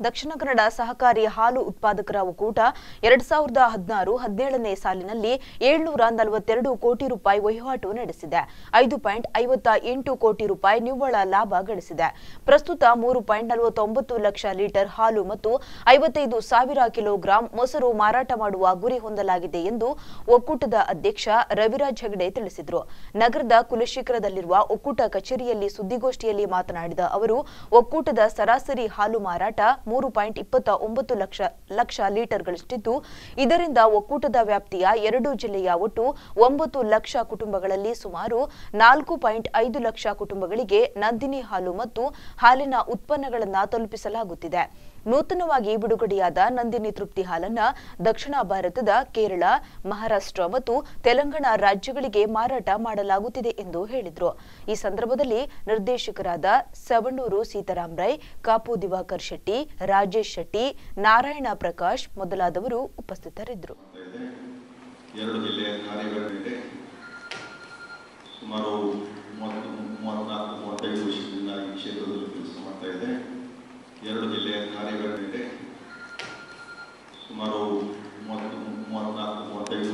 ದಕ್ಷಿಣ ಕನ್ನಡ ಸಹಕಾರಿ ಹಾಲು ಉತ್ಪಾದಕರ ಒಕ್ಕೂಟ ಎರಡ್ ಸಾವಿರದ ಹದಿನಾರು ಹದಿನೇಳನೇ ಸಾಲಿನಲ್ಲಿ ಏಳ್ನೂರ ನಲವತ್ತೆರಡು ಕೋಟಿ ರೂಪಾಯಿ ವಹಿವಾಟು ನಡೆಸಿದೆ ಐದು ಪಾಯಿಂಟ್ ಐವತ್ತ ಎಂಟು ಕೋಟಿ ರೂಪಾಯಿ ನಿವ್ವಳ ಲಾಭ ಗಳಿಸಿದೆ ಪ್ರಸ್ತುತ ಮೂರು ಪಾಯಿಂಟ್ ನಲವತ್ತೊಂಬತ್ತು ಲಕ್ಷ ಲೀಟರ್ ಹಾಲು ಮತ್ತು ಐವತ್ತೈದು ಸಾವಿರ ಕಿಲೋಗ್ರಾಂ ಮೊಸರು ಮಾರಾಟ ಮಾಡುವ ಗುರಿ ಹೊಂದಲಾಗಿದೆ ಎಂದು ಒಕ್ಕೂಟದ ಅಧ್ಯಕ್ಷ ರವಿರಾಜ್ ಹೆಗಡೆ ತಿಳಿಸಿದರು ನಗರದ ಕುಲಶೇಖರದಲ್ಲಿರುವ ಒಕ್ಕೂಟ ಕಚೇರಿಯಲ್ಲಿ ಸುದ್ದಿಗೋಷ್ಠಿಯಲ್ಲಿ ಮಾತನಾಡಿದ ಅವರು ಒಕ್ಕೂಟದ ಸರಾಸರಿ ಹಾಲು ಮಾರಾಟ ಮೂರು ಪಾಯಿಂಟ್ ಇಪ್ಪತ್ತ ಒಂಬತ್ತು ಲಕ್ಷ ಲಕ್ಷ ಲೀಟರ್ಗಳಷ್ಟಿದ್ದು ಇದರಿಂದ ಒಕ್ಕೂಟದ ವ್ಯಾಪ್ತಿಯ ಎರಡು ಜಿಲ್ಲೆಯ ಒಟ್ಟು ಒಂಬತ್ತು ಲಕ್ಷ ಕುಟುಂಬಗಳಲ್ಲಿ ಸುಮಾರು ನಾಲ್ಕು ಪಾಯಿಂಟ್ ಐದು ಲಕ್ಷ ಕುಟುಂಬಗಳಿಗೆ ನಂದಿನಿ ಹಾಲು ಮತ್ತು ಹಾಲಿನ ಉತ್ಪನ್ನಗಳನ್ನು ತಲುಪಿಸಲಾಗುತ್ತಿದೆ ನೂತನವಾಗಿ ಬಿಡುಗಡೆಯಾದ ನಂದಿನಿ ತೃಪ್ತಿ ಹಾಲನ್ನ ದಕ್ಷಿಣ ಭಾರತದ ಕೇರಳ ಮಹಾರಾಷ್ಟ್ರ ಮತ್ತು ತೆಲಂಗಾಣ ರಾಜ್ಯಗಳಿಗೆ ಮಾರಾಟ ಮಾಡಲಾಗುತ್ತಿದೆ ಎಂದು ಹೇಳಿದರು ಈ ಸಂದರ್ಭದಲ್ಲಿ ನಿರ್ದೇಶಕರಾದ ಸವಣೂರು ಸೀತಾರಾಮ್ ರೈ ಕಾಪು ದಿವಾಕರ್ ಶೆಟ್ಟಿ ರಾಜೇಶ್ ಶೆಟ್ಟಿ ನಾರಾಯಣ ಪ್ರಕಾಶ್ ಮೊದಲಾದವರು ಉಪಸ್ಥಿತರಿದ್ದರು ಇದೆ ಎರಡು ಜಿಲ್ಲೆಯ ಕಾರ್ಯಗಳಿದೆ ಸುಮಾರು ಮೂವತ್ತು ಮೂವತ್ನಾಲ್ಕು ಮೂವತ್ತೈದು ವರ್ಷದಿಂದ ಈ ಕ್ಷೇತ್ರದಲ್ಲಿ ಕೆಲಸ ಮಾಡ್ತಾ ಇದೆ ಎರಡು ಜಿಲ್ಲೆಯ ಕಾರ್ಯಗಳಿದೆ ಸುಮಾರು ಮೂವತ್ತು ಮೂವತ್ನಾಲ್ಕು ಮೂವತ್ತೈದು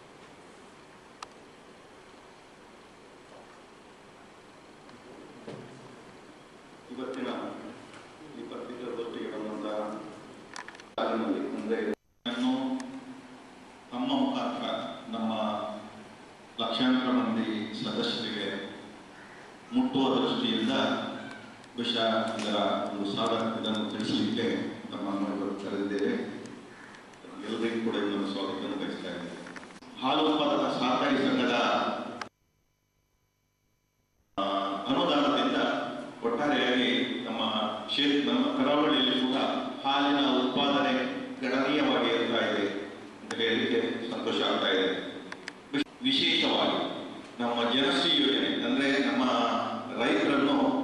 ಇವತ್ತಿನ ಈ ಪತ್ರಿಕಾಗೋಷ್ಠಿಗೆ ಬಂದಂತಹ ಸಾಲಿನಲ್ಲಿ ಅಂದರೆ ಇದನ್ನು ನಮ್ಮ ಮುಖಾಂತರ ನಮ್ಮ ಲಕ್ಷಾಂತರ ಮಂದಿ ಸದಸ್ಯರಿಗೆ ಮುಟ್ಟುವ ದೃಷ್ಟಿಯಿಂದ ಬಹುಶಃ ಇದರ ಒಂದು ಸಾಧ ಇದನ್ನು ತಿಳಿಸಲಿಕ್ಕೆ ತಮ್ಮನ್ನು ಇವತ್ತು ಕರೆದಿದ್ದೇವೆ ಎಲ್ಲರಿಗೂ ಕೂಡ ಇದನ್ನು ಸ್ವಾಗತವನ್ನು ಬಯಸ್ತಾ ಇದ್ದೇವೆ ಹಾಲು ಉತ್ಪಾದಕ ಸಹಕಾರಿ ಸಂಘದ ಆ, ಅನುದಾನದಿಂದ ಒಟ್ಟಾರೆಯಾಗಿ ನಮ್ಮ ಕ್ಷೇತ್ರ ನಮ್ಮ ಕರಾವಳಿಯಲ್ಲಿ ಕೂಡ ಹಾಲಿನ ಉತ್ಪಾದನೆ ಗಣನೀಯವಾಗಿ ಇರ್ತಾ ಇದೆ ಅಂತ ಹೇಳಲಿಕ್ಕೆ ಸಂತೋಷ ಆಗ್ತಾ ಇದೆ ವಿಶ್- ವಿಶೇಷವಾಗಿ ನಮ್ಮ ಜನಶ್ರೀ ಯೋಜನೆ ಅಂದ್ರೆ ನಮ್ಮ ರೈತರನ್ನು